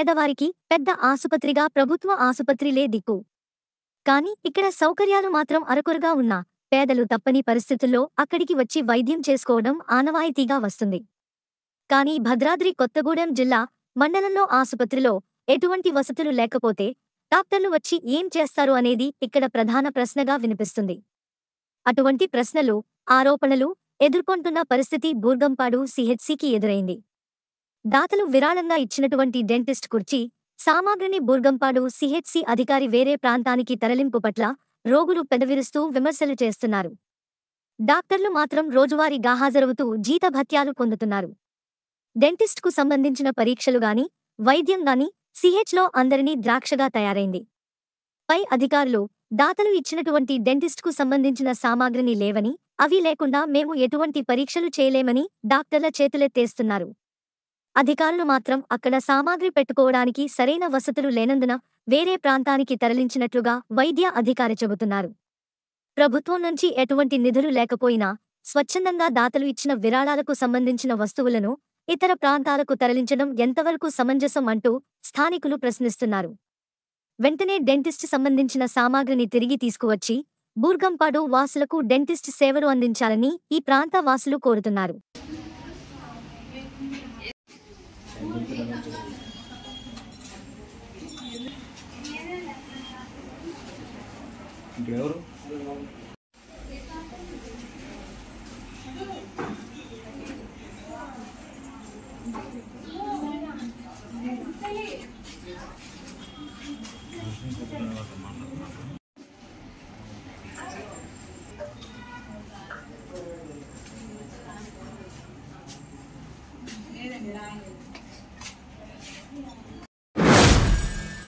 పేదవారికి పెద్ద ఆసుపత్రిగా ప్రభుత్వ ఆసుపత్రిలే దిక్కు కాని ఇక్కడ సౌకర్యాలు మాత్రం అరకొరగా ఉన్నా పేదలు తప్పని పరిస్థితుల్లో అక్కడికి వచ్చి వైద్యం చేసుకోవడం ఆనవాయితీగా వస్తుంది కానీ భద్రాద్రి కొత్తగూడెం జిల్లా మండలంలో ఆసుపత్రిలో ఎటువంటి వసతులు లేకపోతే డాక్టర్లు వచ్చి ఏం చేస్తారు అనేది ఇక్కడ ప్రధాన ప్రశ్నగా వినిపిస్తుంది అటువంటి ప్రశ్నలు ఆరోపణలు ఎదుర్కొంటున్న పరిస్థితి బూర్గంపాడు సిహెచ్సికి ఎదురైంది దాతలు విరాళంగా ఇచ్చినటువంటి డెంటిస్ట్ కుర్చీ సామాగ్రిని బూర్గంపాడు సిహెచ్సి అధికారి వేరే ప్రాంతానికి తరలింపు పట్ల రోగులు పెదవిరుస్తూ విమర్శలు చేస్తున్నారు డాక్టర్లు మాత్రం రోజువారీగా హాజరవుతూ జీతభత్యాలు పొందుతున్నారు డెంటిస్ట్కు సంబంధించిన పరీక్షలు గాని వైద్యం గాని సిహెచ్లో అందరినీ ద్రాక్షగా తయారైంది పై అధికారులు దాతలు ఇచ్చినటువంటి డెంటిస్ట్కు సంబంధించిన సామాగ్రిని లేవని అవి లేకుండా మేము ఎటువంటి పరీక్షలు చేయలేమని డాక్టర్ల చేతులెత్తేస్తున్నారు అధికారులు మాత్రం అక్కడ సామాగ్రి పెట్టుకోవడానికి సరైన వసతులు లేనందున వేరే ప్రాంతానికి తరలించినట్లుగా వైద్య అధికారి చెబుతున్నారు ప్రభుత్వం నుంచి ఎటువంటి నిధులు లేకపోయినా స్వచ్ఛందంగా దాతలు ఇచ్చిన విరాళాలకు సంబంధించిన వస్తువులను ఇతర ప్రాంతాలకు తరలించడం ఎంతవరకు సమంజసం అంటూ స్థానికులు ప్రశ్నిస్తున్నారు వెంటనే డెంటిస్ట్ సంబంధించిన సామాగ్రిని తిరిగి తీసుకువచ్చి బూర్గంపాడు వాసులకు డెంటిస్ట్ సేవలు అందించాలని ఈ ప్రాంత వాసులు కోరుతున్నారు ఇక్కడ ఎవరు లేదండి రాయలేదు